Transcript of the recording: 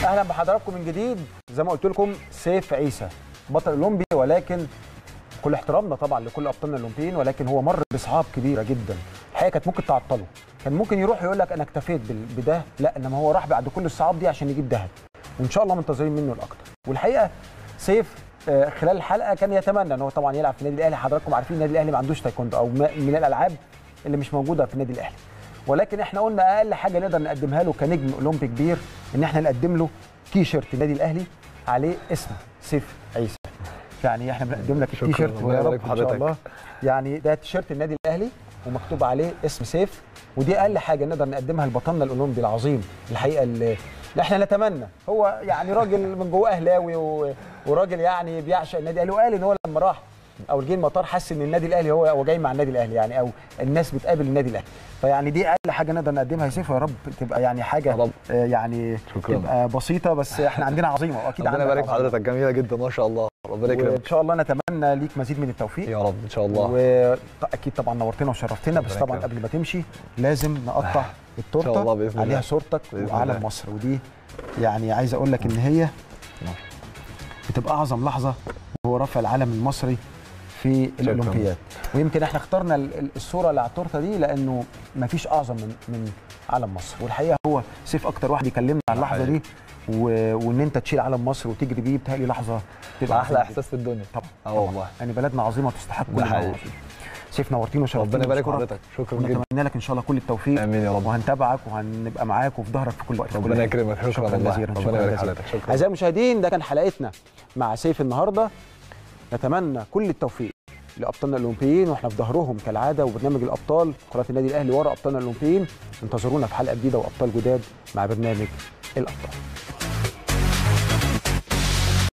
اهلا بحضراتكم من جديد زي ما قلت لكم سيف عيسى بطل اولمبي ولكن كل احترامنا طبعا لكل ابطالنا الاولمبيين ولكن هو مر بصعاب كبيره جدا الحقيقه كانت ممكن تعطله كان ممكن يروح يقول لك انا اكتفيت بال- بده لا انما هو راح بعد كل الصعاب دي عشان يجيب ذهب وان شاء الله منتظرين منه الاكتر والحقيقه سيف آه، خلال الحلقه كان يتمنى ان هو طبعا يلعب في النادي الاهلي حضراتكم عارفين النادي الاهلي ما عندوش تايكوندو او ما- من الالعاب اللي مش موجوده في النادي الاهلي ولكن احنا قلنا اقل حاجه نقدر نقدمها له كنجم اولمبي كبير ان احنا نقدم له تي شيرت النادي الاهلي عليه اسم سيف عيسى يعني احنا بنقدم لك شكراً، التي شيرت ربنا ويا رب يبارك في ان شاء حضرتك. الله يعني ده تيشيرت النادي الاهلي ومكتوب عليه اسم سيف ودي اقل حاجه نقدر نقدمها لبطلنا الاولمبي العظيم الحقيقه اللي اللي احنا نتمنى هو يعني راجل من جواه اهلاوي و- وراجل يعني بيعشق النادي الاهلي وقال ان هو لما راح او جه المطار حس ان النادي الاهلي هو هو جاي مع النادي الاهلي يعني او الناس بتقابل النادي الاهلي فيعني دي اقل حاجه نقدر نقدمها يا سيف ويا رب تبقى يعني حاجه يا رب. آه، يعني شكراً. تبقى بسيطه بس احنا عندنا عظيمه واكيد ربنا عندك يبارك في عظيمة. حضرتك جميله جدا ما شاء الله ربنا وان يكرمك شاء الله نتمنى ليك مزيد من التوفيق يا رب ان شاء الله واكيد طبعا نورتنا وشرفتنا بس ربنا طبعا يكرمك. قبل ما تمشي لازم نقطع إن شاء التورته الله بإذن عليها الله. صورتك بإذن وعلم الله. مصر ودي يعني عايز اقول لك ان هي بتبقى اعظم لحظه وهو رفع العلم المصري في الاولمبياد ويمكن احنا اخترنا ال- ال- الصوره اللي على التورته دي لانه ما فيش اعظم من من علم مصر والحقيقه هو سيف اكتر واحد يكلمنا عن اللحظه دي و... وان انت تشيل علم مصر وتجري بيه بتهيألي لحظه تبقى احلى عظيمة احساس في الدنيا طبعا اه والله يعني بلدنا عظيمه تستحق ده كل ما حقيقي. هو فيه. سيف نورتينا وشرفتينا ربنا يبارك في وبشكرك. حضرتك شكرا جدا ونتمنى لك ان شاء الله كل التوفيق امين يا رب وهنتابعك وهنبقى معاك وفي ظهرك في كل وقت في كل ربنا حين. يكرمك شكرا شكرا والله جزيلا ربنا شكرا يبارك في جزيلا حضرتك شكرا اعزائي المشاهدين ده كان حلقتنا مع سيف النهارده نتمنى كل التوفيق لابطالنا الاولمبيين واحنا في ظهرهم كالعاده وبرنامج الابطال قناه النادي الاهلي ورا ابطالنا الاولمبيين انتظرونا في حلقه جديده وابطال جداد مع برنامج الابطال